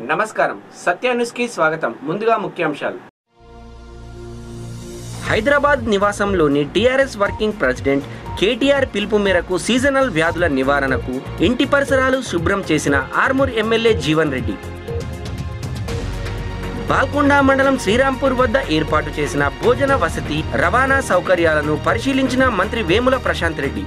నమస్కారం సత్య న్యూస్ కి స్వాగతం ముందుగా ముఖ్యాంశాలు హైదరాబాద్ నివాసంలోని టీఆర్ఎస్ వర్కింగ్ ప్రెసిడెంట్ కేటీఆర్ పిలుపు మేరకు సీజనల్ వ్యాధుల నివారణకు ఇంటి పరిసరాలు శుభ్రం చేసిన ఆర్మూర్ ఎమ్మెల్యే జీవన్ రెడ్డి బాల్కొండ మండలం శ్రీరాంపూర్ వద్ద ఏర్పాటు చేసిన భోజన వసతి రవాణా సౌకర్యాలను పరిశీలించిన మంత్రి వేముల ప్రశాంత్ రెడ్డి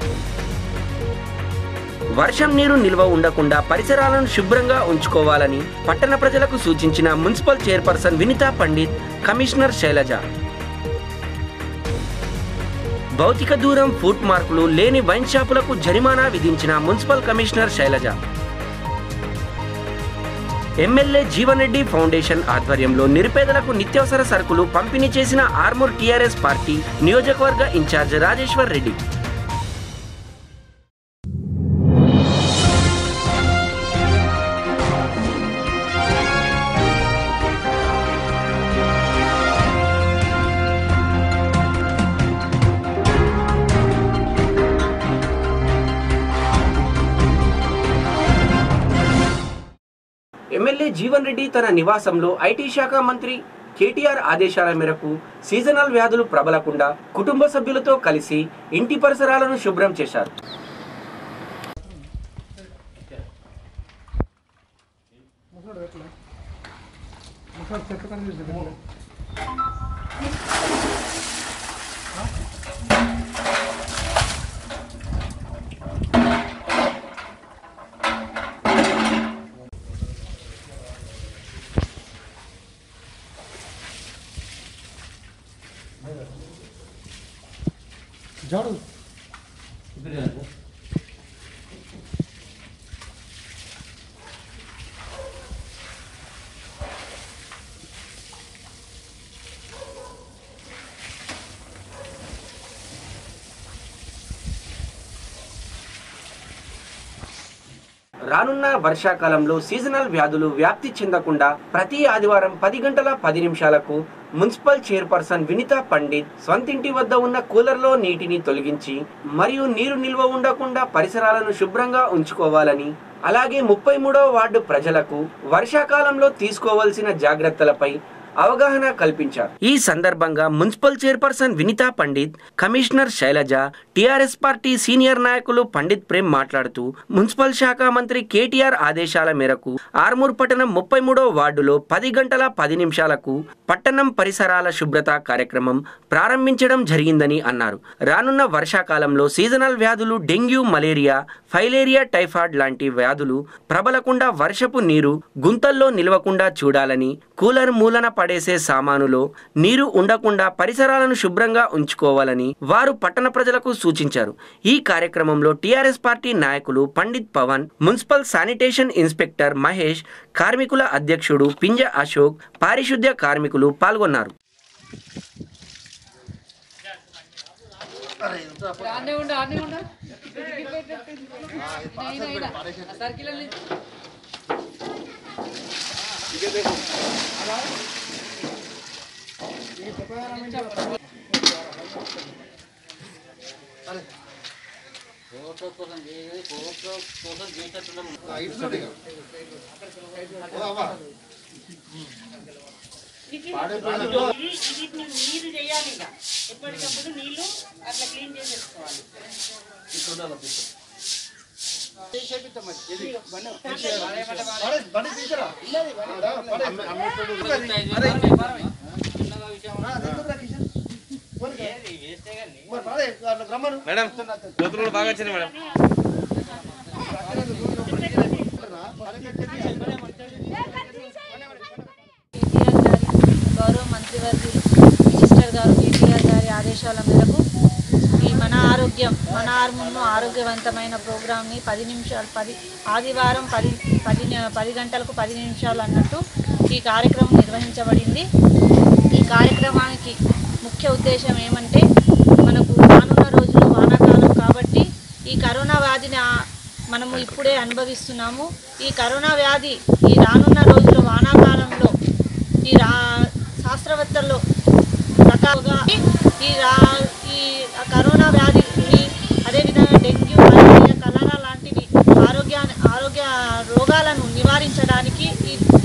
వర్షం నీరు నిల్వ ఉండకుండా పరిసరాలను శుభ్రంగా ఉంచుకోవాలని పట్టణ ప్రజలకు సూచించిన municipal chairperson Vinitha Pandit commissioner Shailaja భౌతిక దూరం ఫుట్ మార్కులు లేని వైన్ షాపులకు జరిమానా విధించిన municipal commissioner Shailaja MLA Jeevan Reddy foundation ఆధ్వర్యంలో నిరుపేదలకు నిత్యావసర సరుకులు పంపిణీ చేసిన ఆర్మూర్ టీఆర్ఎస్ పార్టీ నియోజకవర్గ ఇన్ఛార్జ్ రాజేశ్వర్ రెడ్డి ఎమ్మెల్యే జీవన్ రెడ్డి తన నివాసంలో ఐటీ శాఖ మంత్రి కేటీఆర్ ఆదేశాల మేరకు సీజనల్ వ్యాధులు ప్రబలకుండా కుటుంబ సభ్యులతో కలిసి ఇంటి పరిసరాలను శుభ్రం చేశారు झाड़ू రానున్న వర్షాకాలంలో సీజనల్ వ్యాధులు వ్యాప్తి చెందకుండా ప్రతి ఆదివారం పది గంటల పది నిమిషాలకు మున్సిపల్ చైర్పర్సన్ వినితా పండిత్ స్వంతింటి వద్ద ఉన్న కూలర్లో నీటిని తొలగించి మరియు నీరు నిల్వ ఉండకుండా పరిసరాలను శుభ్రంగా ఉంచుకోవాలని అలాగే ముప్పై మూడవ వార్డు ప్రజలకు వర్షాకాలంలో తీసుకోవాల్సిన జాగ్రత్తలపై అవగాహన కల్పించారు ఈ సందర్భంగా municipal chairperson Vinitha Pandit commissioner Shailaja TRS party senior నాయకులు పండిత్ ప్రేమ్ మాట్లాడుతూ మున్సిపల్ శాఖ మంత్రి కేటీఆర్ ఆదేశాల మేరకు ఆర్మూర్ పట్టణం ముప్పై మూడో వార్డులో పది గంటల పది నిమిషాలకు పట్టణం పరిసరాల శుభ్రత కార్యక్రమం ప్రారంభించడం జరిగిందని అన్నారు రానున్న వర్షాకాలంలో సీజనల్ వ్యాధులు డెంగ్యూ మలేరియా ఫైలేరియా టైఫాయిడ్ లాంటి వ్యాధులు ప్రబలకుండా వర్షపు నీరు గుంతల్లో నిలవకుండా చూడాలని కూలర్ మూలన పడేసే సామానులో నీరు ఉండకుండా పరిసరాలను శుభ్రంగా ఉంచుకోవాలని వారు పట్టణ ప్రజలకు సూచించారు ఈ కార్యక్రమంలో టీఆర్ఎస్ పార్టీ నాయకులు Pandit Pavan municipal sanitation inspector Mahesh కార్మికుల అధ్యక్షుడు పింజ అశోక్ పారిశుద్ధ్య కార్మికులు పాల్గొన్నారు ఆనే ఉండు ఆనే ఉండు అయినా అయినా సర్కిల్ ఇది నీరు చేయాలి ఇక ఎప్పటికప్పుడు నీళ్లు అట్లా క్లీన్ చేసేసుకోవాలి కేటీఆర్ గారి గౌరవ మంత్రివర్యులు మినిస్టర్ గారు కేటీఆర్ గారి ఆదేశాల మేరకు ఈ మన ఆరోగ్యం మన ఆర్మును ఆరోగ్యవంతమైన ప్రోగ్రామ్ని పది నిమిషాలు పది ఆదివారం పది పది ని- పది గంటలకు పది నిమిషాలు అన్నట్టు ఈ కార్యక్రమం నిర్వహించబడింది ఈ కార్యక్రమానికి ముఖ్య ఉద్దేశం ఏమంటే మనకు రానున్న రోజుల్లో వానాకాలం కాబట్టి ఈ కరోనా వ్యాధిని ఆ- మనము ఇప్పుడే అనుభవిస్తున్నాము ఈ కరోనా వ్యాధి ఈ రానున్న రోజుల్లో వానాకాలంలో ఈ రా శాస్త్రవేత్తల్లో రకాలుగా ఈ రా ఈ కరోనా వ్యాధిని అదేవిధంగా డెంగ్యూ మలేరియా కలరా లాంటివి ఆరోగ్య ఆరోగ్య రోగాలను నివారించడానికి ఈ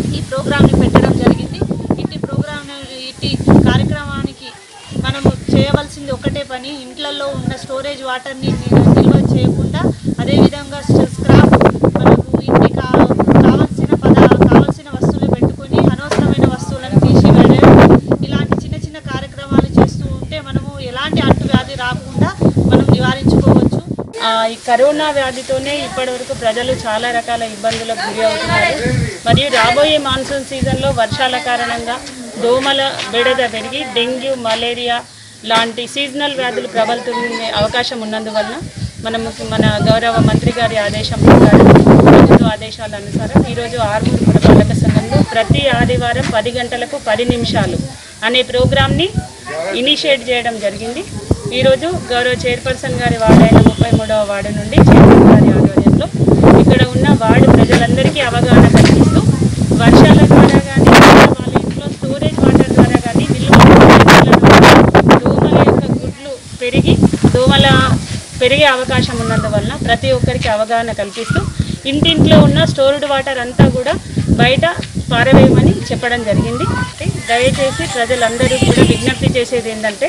ఈ ప్రోగ్రామ్ని పెట్టడం జరిగింది ఇట్టి ప్రోగ్రామ్ ఇట్టి కార్యక్రమానికి మనము చేయవలసింది ఒకటే పని ఇంట్లలో ఉన్న స్టోరేజ్ వాటర్ని నిల్వ చేయకుండా అదేవిధంగా స్క్రాప్ మనకు ఇంటికి కా కావాల్సిన పద కావాల్సిన వస్తువులు పెట్టుకొని అనవసరమైన వస్తువులను తీసి వెళ్ళడం ఇలాంటి చిన్న చిన్న కార్యక్రమాలు చేస్తూ ఉంటే మనము ఎలాంటి అంటువ్యాధి రాకుండా మనం నివారించుకోవచ్చు ఆ, ఈ కరోనా వ్యాధితోనే ఇప్పటివరకు ప్రజలు చాలా రకాల ఇబ్బందులకు గురి అవుతున్నారు మరియు రాబోయే మాన్సూన్ సీజన్లో వర్షాల కారణంగా దోమల బెడద పెరిగి డెంగ్యూ మలేరియా లాంటి సీజనల్ వ్యాధులు ప్రబలుతున్న అవకాశం ఉన్నందువలన మనము మన గౌరవ మంత్రి గారి ఆదేశం ప్రకారం ప్రభుత్వ ఆదేశాల అనుసారం ఈరోజు ఆర్మూరు పురపాలక సంఘంలో ప్రతి ఆదివారం పది గంటలకు పది నిమిషాలు అనే ప్రోగ్రామ్ని ఇనిషియేట్ చేయడం జరిగింది ఈరోజు గౌరవ చైర్పర్సన్ గారి వార్డైన ముప్పై మూడవ వార్డు నుండి చైర్మన్ గారి ఆధ్వర్యంలో ఇక్కడ ఉన్న వార్డు ప్రజలందరికీ అవగాహన కల్పిస్తూ వర్షాల ద్వారా కానీ వాళ్ళ ఇంట్లో స్టోరేజ్ వాటర్ ద్వారా కానీ నిల్వ నీళ్ళ ద్వారా దోమల యొక్క గుడ్లు పెరిగి దోమల పెరిగే అవకాశం ఉన్నందువలన ప్రతి ఒక్కరికి అవగాహన కల్పిస్తూ ఇంటింట్లో ఉన్న స్టోర్డ్ వాటర్ అంతా కూడా బయట పారవేయమని చెప్పడం జరిగింది దయచేసి ప్రజలందరూ కూడా విజ్ఞప్తి చేసేది ఏంటంటే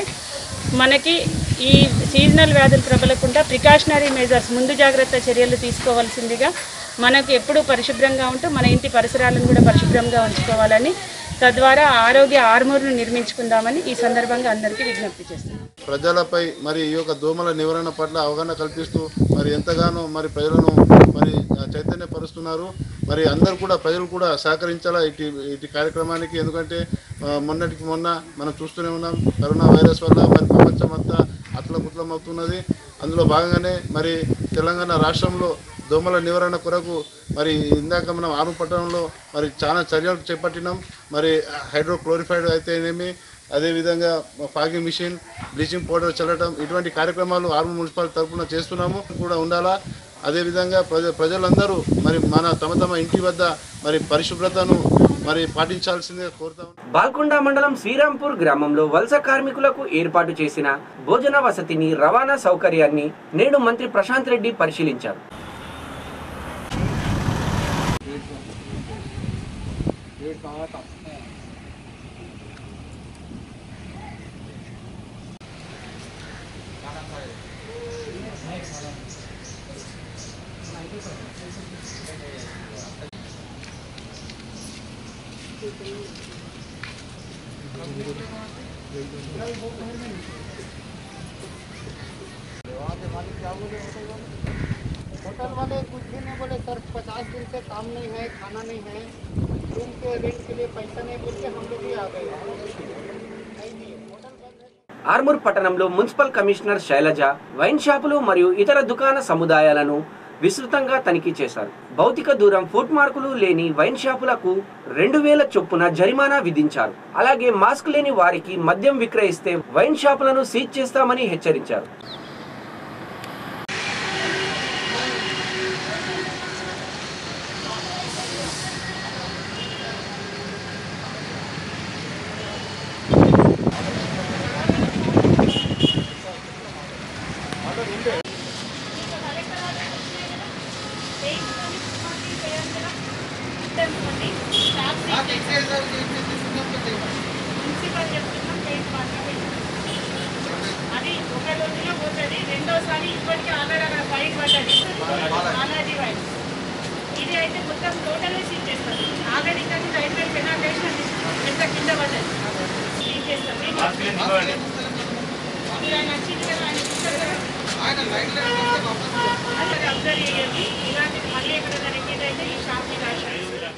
మనకి ఈ సీజనల్ వ్యాధులు ప్రబలకుండా ప్రికాషనరీ మెజర్స్ ముందు జాగ్రత్త చర్యలు తీసుకోవాల్సిందిగా మనకు ఎప్పుడూ పరిశుభ్రంగా ఉంటూ మన ఇంటి పరిసరాలను కూడా పరిశుభ్రంగా ఉంచుకోవాలని తద్వారా ఆరోగ్య ఆర్మూర్ను నిర్మించుకుందామని ఈ సందర్భంగా అందరికీ విజ్ఞప్తి చేస్తున్నాను ప్రజలపై మరి ఈ యొక్క దోమల నివారణ పట్ల అవగాహన కల్పిస్తూ మరి ఎంతగానో మరి ప్రజలను మరి చైతన్యపరుస్తున్నారు మరి అందరూ కూడా ప్రజలు కూడా సహకరించాలా ఇటు ఇటు కార్యక్రమానికి ఎందుకంటే ఆ, మొన్నటికి మొన్న మనం చూస్తూనే ఉన్నాం కరోనా వైరస్ వల్ల మరి ప్రపంచం అంతా అట్లపుట్లం అవుతున్నది అందులో భాగంగానే మరి తెలంగాణ రాష్ట్రంలో దోమల నివారణ కొరకు మరి ఇందాక మనం ఆరు పట్టణంలో మరి చాలా చర్యలు చేపట్టినాం మరి హైడ్రోక్లోరిఫైడ్ అయితేనేమి అదేవిధంగా ఫాగింగ్ మిషన్ బ్లీచింగ్ పౌడర్ చల్లటం ఇటువంటి కార్యక్రమాలు ఆర్మూర్ మున్సిపాలిటీ తరఫున చేస్తున్నాము కూడా ఉండాలా అదేవిధంగా ప్రజ ప్రజలందరూ మరి మన తమ తమ ఇంటి వద్ద మరి పరిశుభ్రతను మరి పాటించాల్సిందే కోరుతాం బాల్కొండ మండలం శ్రీరాంపూర్ గ్రామంలో వలస కార్మికులకు ఏర్పాటు చేసిన భోజన వసతిని రవాణా సౌకర్యాన్ని నేడు మంత్రి ప్రశాంత్ రెడ్డి పరిశీలించారు होटल वाले कुछ भी नहीं बोले सर पचास दिन से काम नहीं है खाना नहीं है रूम के रेंट के लिए पैसा नहीं बोल के हम लोग भी आ गए नहीं दिए होटल बंद है ఆర్మూర్ పట్టణంలో మున్సిపల్ కమిషనర్ శైలజ వైన్ షాపులు మరియు ఇతర దుకాణ సముదాయాలను విస్తృతంగా తనిఖీ చేశారు భౌతిక దూరం ఫుట్ మార్కులు లేని వైన్ షాపులకు రెండు వేల చొప్పున జరిమానా విధించారు అలాగే మాస్క్ లేని వారికి మద్యం విక్రయిస్తే వైన్ షాపులను సీజ్ చేస్తామని హెచ్చరించారు అది ఒక రోజులో పోతుంది రెండోసారి ఇప్పటికీ ఆల్రెడీ అక్కడ ఫైన్ పడ్డది బాలాజీ వైన్ ఇది అయితే మొత్తం టోటల్ సీజ్ చేస్తారు ఆల్రెడీ ఇక్కడ నుంచి రైల్వే పెనాల్ వేసిన ఎంత కింద పడ్డది సీజ్ చేస్తారు ఇది ఆయన వచ్చింది కదా ఆయన చూస్తారు కదా అది అబ్జర్వ్ చేయండి ఇలాంటిది మళ్ళీ ఎక్కడైనా రిపీట్ అయితే ఈ షాప్ మీద రాశారు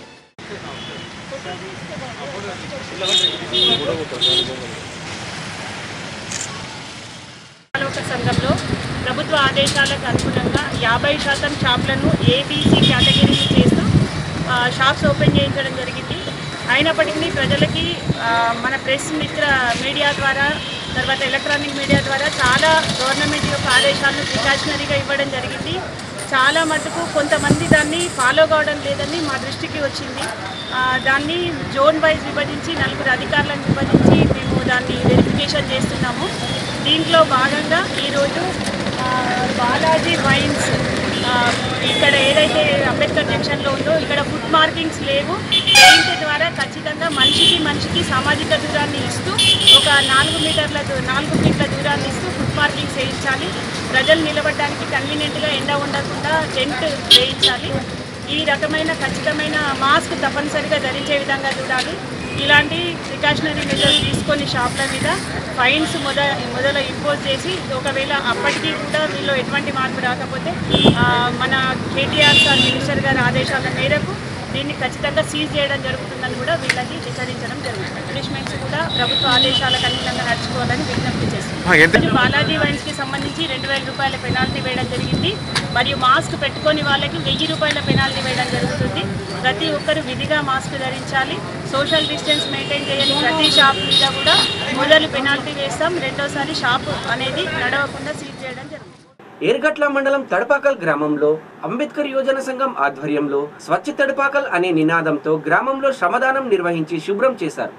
ఆలోక సంఘంలో ప్రభుత్వ ఆదేశాలకు అనుగుణంగా యాభై శాతం షాపులను ఏబీసీ కేటగిరీ చేస్తూ ఆ, షాప్స్ ఓపెన్ చేయించడం జరిగింది అయినప్పటికీ ప్రజలకి ఆ, మన ప్రెస్ మిత్ర మీడియా ద్వారా తర్వాత ఎలక్ట్రానిక్ మీడియా ద్వారా చాలా గవర్నమెంట్ యొక్క ఆదేశాలను ప్రికాషనరీగా ఇవ్వడం జరిగింది చాలా మటుకు కొంతమంది దాన్ని ఫాలో కావడం లేదని మా దృష్టికి వచ్చింది ఆ, దాన్ని జోన్ వైజ్ విభజించి నలుగురు అధికారులను విభజించి మేము దాన్ని వెరిఫికేషన్ చేస్తున్నాము దీంట్లో భాగంగా ఈరోజు ఆ, బాలాజీ వైన్స్ ఆ, ఇక్కడ ఏదైతే అంబేద్కర్ జంక్షన్లో ఉందో ఇక్కడ ఫుడ్ మార్కింగ్స్ లేవు పెయింట్ ద్వారా ఖచ్చితంగా మనిషికి మనిషికి సామాజిక దూరాన్ని ఇస్తూ ఒక నాలుగు మీటర్ల దూ- నాలుగు ఫీట్ల దూరాన్ని ఇస్తూ ఫుడ్ మార్కింగ్స్ వేయించాలి ప్రజలు నిలబడడానికి కన్వీనియంట్గా ఎండ ఉండకుండా టెంట్ వేయించాలి ఈ రకమైన ఖచ్చితమైన మాస్క్ తప్పనిసరిగా ధరించే విధంగా చూడాలి ఇలాంటి ప్రికాషనరీ మెజర్స్ తీసుకొని షాప్ల మీద ఫైన్స్ మొద మొదలు ఇంపోజ్ చేసి ఒకవేళ అప్పటికీ కూడా వీళ్ళు ఎటువంటి మార్పు రాకపోతే ఆ, మన కేటీఆర్ సార్ మినిస్టర్ గారి ఆదేశాల మేరకు దీన్ని ఖచ్చితంగా సీజ్ చేయడం జరుగుతుందని కూడా వీళ్ళకి హెచ్చరించడం జరుగుతుంది పనిష్మెంట్స్ కూడా ప్రభుత్వ ఆదేశాలకు అనుగుణంగా నడుచుకోవాలని విజ్ఞప్తి చేస్తుంది బాలాజీ వైన్స్ కి సంబంధించి రెండు వేల రూపాయల పెనాల్టీ వేయడం జరిగింది మరియు మాస్క్ పెట్టుకొని వాళ్ళకి వెయ్యి రూపాయల పెనాల్టీ వేయడం జరుగుతుంది ప్రతి ఒక్కరు విధిగా మాస్క్ ధరించాలి సోషల్ డిస్టెన్స్ మెయింటైన్ చేయని ప్రతి షాప్ మీద కూడా మొదలు పెనాల్టీ వేస్తాం రెండోసారి షాప్ అనేది నడవకుండా సీజ్ చేయడం జరుగుతుంది ఏర్గట్ల మండలం తడపాకల్ గ్రామంలో అంబేద్కర్ యోజన సంఘం ఆధ్వర్యంలో స్వచ్ఛ తడపాకల్ అనే నినాదంతో గ్రామంలో శ్రమదానం నిర్వహించి శుభ్రం చేశారు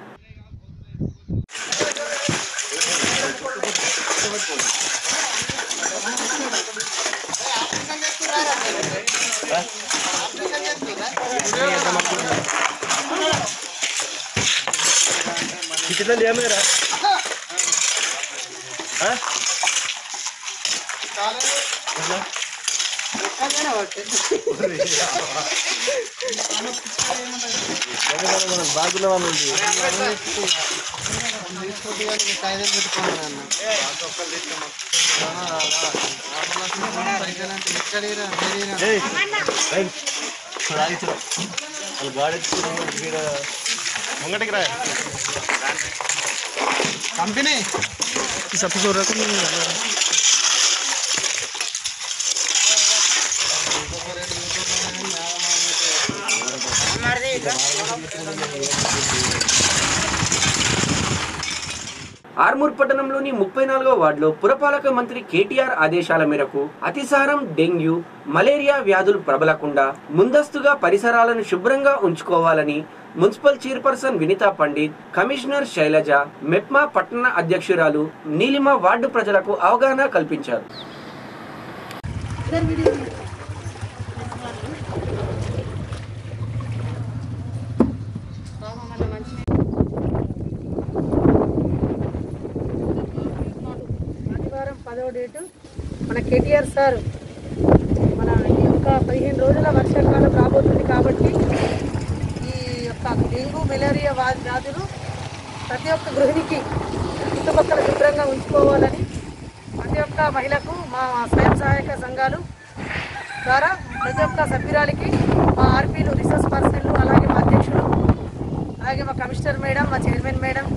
కంపెనీ ఆర్మూర్ పట్టణంలోని ముప్పై నాలుగో వార్డులో పురపాలక మంత్రి కేటీఆర్ ఆదేశాల మేరకు అతిసారం డెంగ్యూ మలేరియా వ్యాధులు ప్రబలకుండా ముందస్తుగా పరిసరాలను శుభ్రంగా ఉంచుకోవాలని municipal chairperson Vinitha Pandit commissioner Shailaja MEPMA పట్టణ అధ్యక్షురాలు నీలిమ వార్డు ప్రజలకు అవగాహన కల్పించారు ఆదివారం పదవ డేటు మన కేటీఆర్ సార్ మన ఈ యొక్క పదిహేను రోజుల వర్షాకాలం రాబోతుంది కాబట్టి ఈ యొక్క డెంగ్యూ మలేరియా వ్యా- వ్యాధులు ప్రతి ఒక్క గృహిణికి చుట్టుపక్కల శుభ్రంగా ఉంచుకోవాలని ప్రతి ఒక్క మహిళకు మా స్వయం సహాయక సంఘాలు ద్వారా ప్రతి ఒక్క సభ్యురాలికి మా ఆర్పీలు రిసోర్స్ పర్సన్లు అలాగే మా అధ్యక్షులు అలాగే మా కమిషనర్ మేడం మా చైర్మన్ మేడం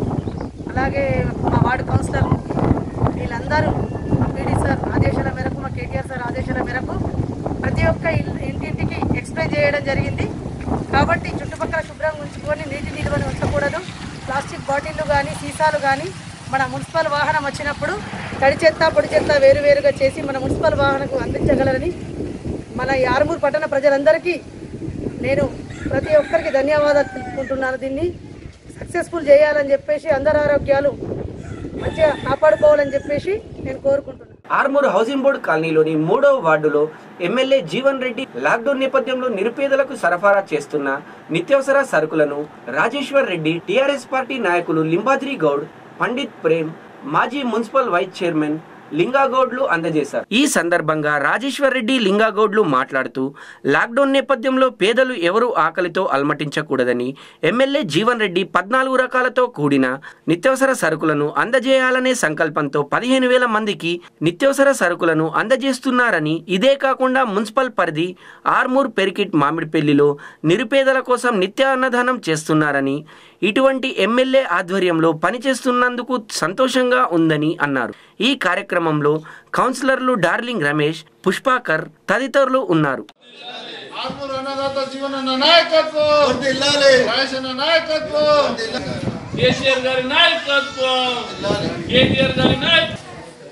అలాగే మా వార్డు కౌన్సిలర్ వీళ్ళందరూ పీడీ సార్ ఆదేశాల మేరకు మా కేటీఆర్ సార్ ఆదేశాల మేరకు ప్రతి ఒక్క ఇల్- ఇంటింటికి ఎక్స్ప్లెయిన్ చేయడం జరిగింది కాబట్టి చుట్టుపక్కల శుభ్రంగా ఉంచుకొని నీటి నిల్వని ఉంచకూడదు ప్లాస్టిక్ బాటిళ్ళు కానీ సీసాలు కానీ మన మున్సిపల్ వాహనం వచ్చినప్పుడు తడి చెత్త పొడి చెత్త వేరువేరుగా చేసి మన మున్సిపల్ వాహనకు అందించగలరని మన ఈ ఆరుమూరు పట్టణ ప్రజలందరికీ నేను ప్రతి ఒక్కరికి ధన్యవాదాలు తెలుపుకుంటున్నాను దీన్ని సక్సెస్ఫుల్ చేయాలని చెప్పేసి అందరి ఆరోగ్యాలు మంచిగా కాపాడుకోవాలని చెప్పేసి నేను కోరుకుంటున్నాను ఆర్మూర్ హౌసింగ్ బోర్డు కాలనీలోని మూడవ వార్డులో ఎమ్మెల్యే జీవన్ రెడ్డి లాక్డౌన్ నేపథ్యంలో నిరుపేదలకు సరఫరా చేస్తున్న నిత్యావసర సరుకులను రాజేశ్వర్ రెడ్డి టీఆర్ఎస్ పార్టీ నాయకులు లింబాద్రి గౌడ్ పండిత్ ప్రేమ్ మాజీ మున్సిపల్ వైస్ చైర్మన్ లింగాగౌడ్లు అందజేశారు ఈ సందర్భంగా రాజేశ్వర్ రెడ్డి లింగాగౌడ్లు మాట్లాడుతూ లాక్డౌన్ నేపథ్యంలో పేదలు ఎవరూ ఆకలితో అల్మటించకూడదని ఎమ్మెల్యే జీవన్ రెడ్డి పద్నాలుగు రకాలతో కూడిన నిత్యావసర సరుకులను అందజేయాలనే సంకల్పంతో పదిహేను వేల మందికి నిత్యావసర సరుకులను అందజేస్తున్నారని ఇదే కాకుండా మున్సిపల్ పరిధి ఆర్మూర్ పెరికిట్ మామిడిపెల్లిలో నిరుపేదల కోసం నిత్య అన్నదానం చేస్తున్నారని ఇటువంటి ఎమ్మెల్యే ఆధ్వర్యంలో పనిచేస్తున్నందుకు సంతోషంగా ఉందని అన్నారు ఈ కార్యక్రమంలో కౌన్సిలర్లు డార్లింగ్ రమేష్ పుష్పాకర్ తదితరులు ఉన్నారు ఆత్మూరు అన్నదాత జీవన నాయకత్వం రాయసన నాయకత్వం కేసీఆర్ గారి నాయకత్వం కేటీఆర్ గారి నాయకత్వం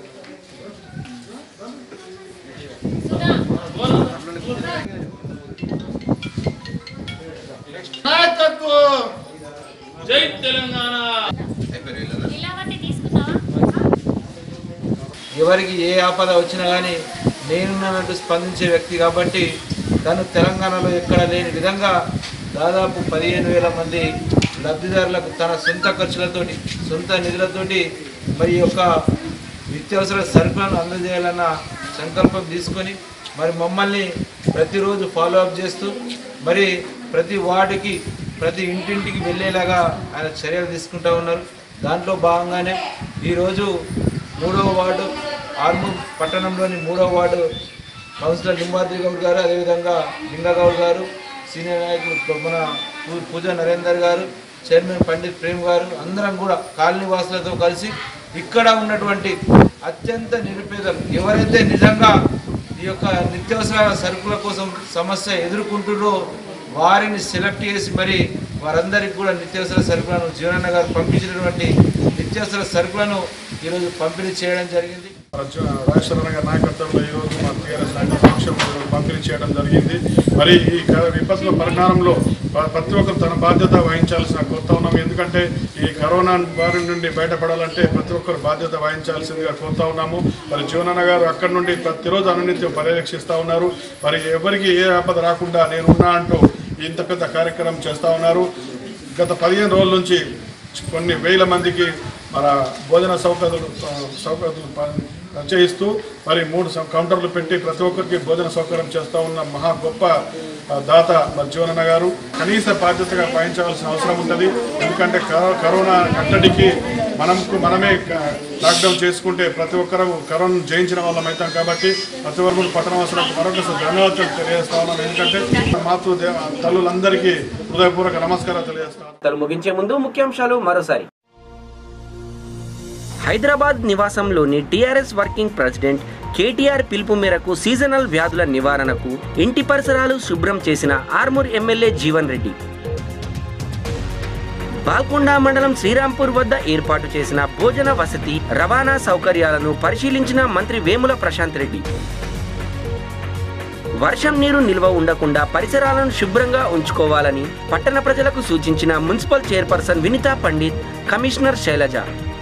నాయకత్వం జై తెలంగాణ ఎవరికి ఏ ఆపద వచ్చినా కానీ నేనున్నట్టు స్పందించే వ్యక్తి కాబట్టి కానీ తెలంగాణలో ఎక్కడ లేని విధంగా దాదాపు పదిహేను వేల మంది లబ్ధిదారులకు తన సొంత ఖర్చులతోటి సొంత నిధులతోటి మరి ఈ యొక్క నిత్యావసర సరుకులను అందజేయాలన్న సంకల్పం తీసుకొని మరి మమ్మల్ని ప్రతిరోజు ఫాలో అప్ చేస్తూ మరి ప్రతి వార్డుకి ప్రతి ఇంటింటికి వెళ్ళేలాగా ఆయన చర్యలు తీసుకుంటూ ఉన్నారు దాంట్లో భాగంగానే ఈరోజు మూడవ వార్డు ఆర్మూర్ పట్టణంలోని మూడవ వార్డు కౌన్సిలర్ లింబాద్రి గౌడ్ గారు అదేవిధంగా లింగగౌడ్ గారు సీనియర్ నాయకులు మన పూ- పూజా నరేందర్ గారు చైర్మన్ పండిత్ ప్రేమ్ గారు అందరం కూడా కాలనీ వాసులతో కలిసి ఇక్కడ ఉన్నటువంటి అత్యంత నిరుపేదలు ఎవరైతే నిజంగా ఈ యొక్క నిత్యావసర సరుకుల కోసం సమస్య ఎదుర్కొంటున్నారో వారిని సెలెక్ట్ చేసి మరి వారందరికీ కూడా నిత్యావసర సరుకులను జీవనన్న గారు పంపించినటువంటి నిత్యావసర సరుకులను ఈరోజు పంపిణీ చేయడం జరిగింది రాజేశ్వర గారి నాయకత్వంలో ఈరోజు మా టీఆర్ఎస్ నాయకుల పక్షంలో ఈరోజు పంపిణీ చేయడం జరిగింది మరి ఈ క- విపత్తుల పరిణామంలో ప్ర- ప్రతి ఒక్కరు తన బాధ్యత వహించాల్సిన కోరుతా ఉన్నాం ఎందుకంటే ఈ కరోనా బారి నుండి బయటపడాలంటే ప్రతి ఒక్కరు బాధ్యత వహించాల్సిందిగా కోరుతా ఉన్నాము మరి జీవనన్న గారు అక్కడి నుండి ప్రతిరోజు అనునిత్యం పర్యవేక్షిస్తూ ఉన్నారు మరి ఎవరికి ఏ ఆపద రాకుండా నేను ఉన్నా అంటూ ఇంత పెద్ద కార్యక్రమం చేస్తూ ఉన్నారు గత పదిహేను రోజుల నుంచి కొన్ని వేల మందికి మన భోజన సౌకర్యాలు సౌకర్యాలు ప- చేయిస్తూ మరి మూడు సౌ- కౌంటర్లు పెట్టి ప్రతి ఒక్కరికి భోజన సౌకర్యం చేస్తూ ఉన్న మహా గొప్ప ఆ, దాత మరి జీవనన్న గారు కనీస బాధ్యతగా పాటించవలసిన అవసరం ఉంటుంది ఎందుకంటే కరో- కరోనా కట్టడికి మనకు మనమే క- లాక్డౌన్ చేసుకుంటే ప్రతి ఒక్కరు కరోనా జయించిన వాళ్ళం అవుతాం కాబట్టి ప్రతి ఒక్కరు పట్టణవాసులకు మరొకసారి ధన్యవాదాలు తెలియజేస్తా ఉన్నాం ఎందుకంటే మాతృ దే- తల్లులందరికీ హృదయపూర్వక నమస్కారాలు తెలియజేస్తాం వార్తలు ముగించే ముందు ముఖ్యాంశాలు మరోసారి హైదరాబాద్ నివాసంలోని టీఆర్ఎస్ వర్కింగ్ ప్రెసిడెంట్ కేటీఆర్ పిలుపు మేరకు సీజనల్ వ్యాధుల నివారణకు ఇంటి పరిసరాలు శుభ్రం చేసిన ఆర్మూర్ ఎమ్మెల్యే జీవన్ రెడ్డి బాల్కొండ మండలం శ్రీరాంపూర్ వద్ద ఏర్పాటు చేసిన భోజన వసతి రవాణా సౌకర్యాలను పరిశీలించిన మంత్రి వేముల ప్రశాంత్ రెడ్డి వర్షం నీరు నిల్వ ఉండకుండా పరిసరాలను శుభ్రంగా ఉంచుకోవాలని పట్టణ ప్రజలకు సూచించిన municipal chairperson Vinitha Pandit commissioner Shailaja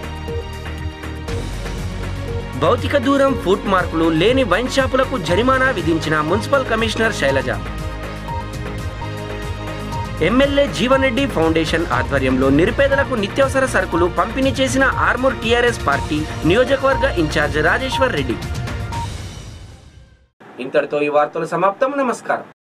భౌతిక దూరం ఫుట్ మార్కులు లేని వైన్ షాపులకు జరిమానా విధించిన municipal commissioner Shailaja MLA Jeevan Reddy foundation ఆధ్వర్యంలో నిరుపేదలకు నిత్యావసర సరుకులు పంపిణీ చేసిన ఆర్మూర్ టీఆర్ఎస్ పార్టీ నియోజకవర్గ ఇన్ఛార్జ్ రాజేశ్వర్ రెడ్డి ఇంతటితో ఈ వార్తలు సమాప్తం నమస్కారం